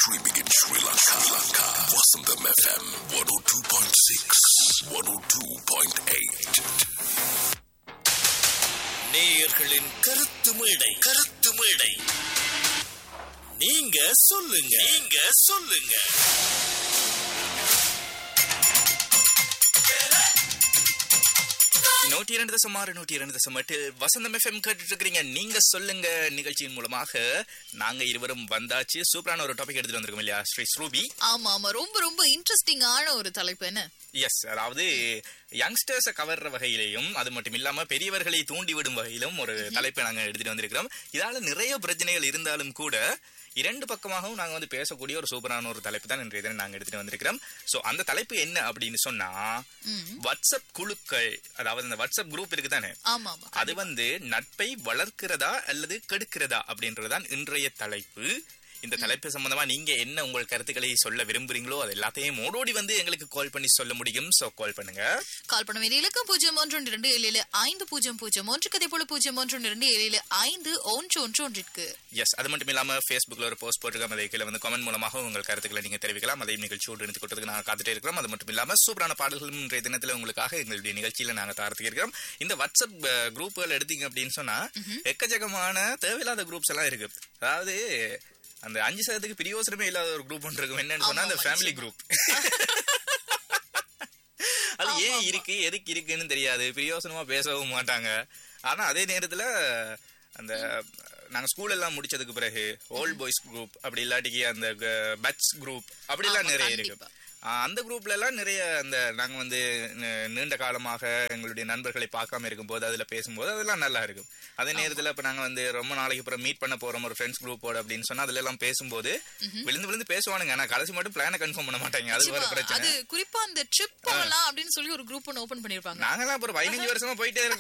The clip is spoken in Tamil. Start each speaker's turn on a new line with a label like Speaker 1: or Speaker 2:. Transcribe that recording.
Speaker 1: Country begin Sri Lanka. Sri Lanka. Vasantham FM 102.6, 102.8.
Speaker 2: நேயர்களின் கருத்து மேடை கருத்து மேடை நீங்க சொல்லுங்க நீங்க சொல்லுங்க
Speaker 3: நூற்றி இரண்டு தசம் ஆறு நூற்றி இரண்டு தசம் எட்டு வசந்தம் எஃப்எம் கேட்டுட்டு இருக்கிறீங்க நீங்க சொல்லுங்க நிகழ்ச்சியின் மூலமாக நாங்க இருவரும் வந்தாச்சு சூப்பரான ஒரு டாபிக் எடுத்துட்டு வந்திருக்கோம் இல்லையா ஸ்ரீ ஸ்ரூபி
Speaker 4: ஆமா ஆமா ரொம்ப ரொம்ப இன்ட்ரெஸ்டிங்கான ஒரு தலைப்பு என்ன
Speaker 3: எஸ் அதாவது யங்ஸ்டர்ஸை கவர்ற வகையிலையும் அது மட்டும் இல்லாம பெரியவர்களை தூண்டி விடும் வகையிலும் ஒரு தலைப்பை நாங்க எடுத்துட்டு வந்திருக்கிறோம் இதால நிறைய பிரச்சனைகள் இருந்தாலும் கூட இரண்டு பக்கமாகவும் நாங்க வந்து பேசக்கூடிய ஒரு சூப்பரான ஒரு தலைப்பு தான் இன்றைய தினம் நாங்க எடுத்துட்டு வந்திருக்கிறோம் சோ அந்த தலைப்பு என்ன அப்படின்னு சொன்னா வாட்ஸ்அப் குழுக்கள் அதாவது அந்த வாட்ஸ்அப் குரூப் இருக்கு தானே
Speaker 4: ஆமா ஆமா
Speaker 3: அது வந்து நட்பை வளர்க்கிறதா அல்லது கெடுக்கிறதா அப்படின்றதுதான் இன்றைய தலைப்பு இந்த தலைப்பு சம்பந்தமா நீங்க என்ன உங்கள் கருத்துக்களை சொல்ல விரும்புறீங்களோ அது எல்லாத்தையும் ஓடோடி வந்து எங்களுக்கு கால் பண்ணி சொல்ல முடியும் சோ கால் பண்ணுங்க
Speaker 4: கால் பண்ண வேண்டிய இலக்கம் பூஜ்ஜியம் ஒன்று ஒன்று இரண்டு ஏழு ஏழு ஐந்து பூஜ்ஜியம் பூஜ்ஜியம் ஒன்று கதை போல பூஜ்ஜியம் ஒன்று ஒன்று இரண்டு ஏழு ஏழு ஐந்து ஒன்று ஒன்று ஒன்றிற்கு
Speaker 3: எஸ் அது மட்டும் இல்லாம Facebookல ஒரு போஸ்ட் போட்டிருக்கோம் அதை கீழே வந்து கமெண்ட் மூலமாக உங்கள் கருத்துக்களை நீங்க தெரிவிக்கலாம் அதையும் நிகழ்ச்சியோடு இணைத்து கொடுத்ததுக்கு நாங்க காத்துட்டே இருக்கிறோம் அது மட்டும் இல்லாம சூப்பரான பாடல்களும் இன்றைய தினத்துல உங்களுக்காக எங்களுடைய நிகழ்ச்சியில நாங்க தாரத்துக்கு இருக்கிறோம் இந்த வாட்ஸ்அப் குரூப்புகள் எடுத்தீங்க அப்படின்னு சொன்னா எக்கச்சக்கமான தேவையில்லாத குரூப்ஸ் எல்லாம் இருக்கு அதாவது அந்த அஞ்சு சதத்துக்கு பிரியோசனமே இல்லாத ஒரு குரூப் ஒன்று இருக்கும் என்னன்னு சொன்னா அந்த
Speaker 4: ஆமா,
Speaker 3: ஃபேமிலி
Speaker 4: நிச்சயமா.
Speaker 3: குரூப் அது ஏன் இருக்கு எதுக்கு இருக்குன்னு தெரியாது பிரியோசனமா பேசவும் மாட்டாங்க ஆனா அதே நேரத்துல அந்த நாங்க ஸ்கூல் எல்லாம் முடிச்சதுக்கு பிறகு ஓல்ட் பாய்ஸ் குரூப் அப்படி இல்லாட்டிக்கு அந்த பட்ஸ் குரூப் அப்படி எல்லாம்
Speaker 4: ஆமா,
Speaker 3: நிறைய
Speaker 4: கண்டிப்பா.
Speaker 3: இருக்கு ஆஹ் அந்த குரூப்ல எல்லாம் நிறைய அந்த நாங்க வந்து நி- நீண்ட காலமாக எங்களுடைய நண்பர்களை பார்க்காம இருக்கும்போது அதுல பேசும்போது அதெல்லாம் நல்லா இருக்கும் அதே நேரத்துல இப்ப நாங்க வந்து ரொம்ப நாளைக்கு அப்புறம் மீட் பண்ண போறோம் ஒரு ஃப்ரெண்ட்ஸ் குரூப்போட அப்படின்னு சொன்னா அதுல எல்லாம் பேசும்போது விழுந்து விழுந்து பேசுவானுங்க ஆனா கடைசி மட்டும் பிளான கன்ஃபார்ம் பண்ண மாட்டாங்க அது வேற
Speaker 4: நிச்சயமா,
Speaker 3: பிரச்சனை
Speaker 4: அது குறிப்பா அந்த ட்ரிப் போகலாம் அப்படின்னு சொல்லி ஒரு குரூப் ஒன்று ஓபன் பண்ணிருப்பாங்க
Speaker 3: நாங்கெல்லாம் அப்புறம் பதினஞ்சு வருஷமா போயிட்டே இருக்கோம்